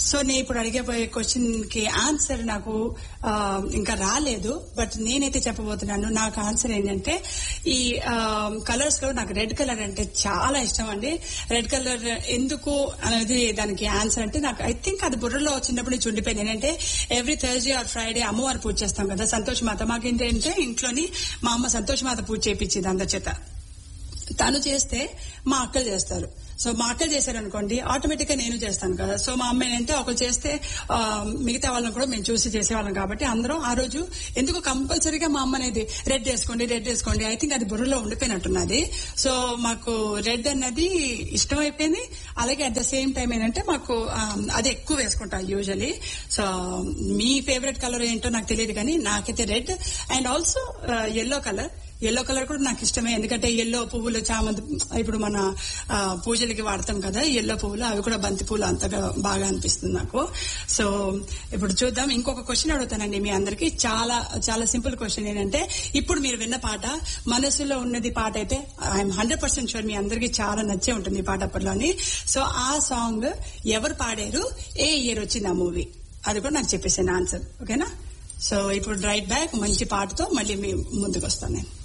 so నేను ఇప్పుడు అడిగబోయే question కి ఆన్సర్ నాకు ఆ, ఇంకా రాలేదు బట్ నేనైతే చెప్పబోతున్నాను నాకు ఆన్సర్ ఏంటంటే ఈ కలర్స్ లో నాకు రెడ్ కలర్ అంటే చాలా ఇష్టం అండి రెడ్ కలర్ ఎందుకు అనేది దానికి ఆన్సర్ అంటే నాకు ఐ థింక్ అది బుర్రలో చిన్నప్పటి నుంచి ఉండిపోయింది ఏంటంటే ఎవ్రీ థర్స్డే ఆర్ ఫ్రైడే అమ్మవారు పూజ చేస్తాం కదా సంతోష్ మాత మాకేంటంటే ఇంట్లోని మా అమ్మ సంతోష్ మాత పూజ చేయించింది అందరి చేత తను చేస్తే మా అక్కలు చేస్తారు సో మా అక్కలు చేశారు అనుకోండి ఆటోమేటిక్ గా నేను చేస్తాను కదా సో మా అమ్మ ఏంటంటే ఒకరు చేస్తే ఆ, మిగతా వాళ్ళని కూడా మేము చూసి చేసేవాళ్ళం కాబట్టి అందరం ఆ రోజు ఎందుకు కంపల్సరీగా మా అమ్మ అనేది రెడ్ వేసుకోండి రెడ్ వేసుకోండి ఐ థింక్ అది బుర్రలో ఉండిపోయినట్టున్నది సో మాకు రెడ్ అన్నది ఇష్టం అయిపోయింది అలాగే అట్ ద సేమ్ టైం ఏంటంటే మాకు ఆ, అది ఎక్కువ వేసుకుంటాం యూజువలీ సో మీ ఫేవరెట్ కలర్ ఏంటో నాకు తెలియదు కానీ నాకైతే red and also yellow colour yellow colour కూడా నాకు ఇష్టమే ఎందుకంటే ఎల్లో పువ్వులు చామంతి ఇప్పుడు మన ఆ, పూజలకి వాడతాం కదా ఎల్లో పువ్వులు అవి కూడా బంతి పూలు అంతగా బాగా అనిపిస్తుంది నాకు సో ఇప్పుడు చూద్దాం ఇంకొక క్వశ్చన్ అడుగుతానండి మీ అందరికి చాలా చాలా సింపుల్ క్వశ్చన్ ఏంటంటే ఇప్పుడు మీరు విన్న పాట మనసులో ఉన్నది పాట అయితే ఐఎమ్ హండ్రెడ్ పర్సెంట్ షూర్ మీ అందరికి చాలా నచ్చే ఉంటుంది ఈ పాట అప్పట్లోని సో ఆ సాంగ్ ఎవరు పాడారు ఏ ఇయర్ వచ్చింది ఆ మూవీ అది కూడా నాకు చెప్పేసాను ఆన్సర్ ఓకేనా సో ఇప్పుడు రైట్ బ్యాక్ మంచి పాటతో మళ్ళీ మీ ముందుకు వస్తాను నేను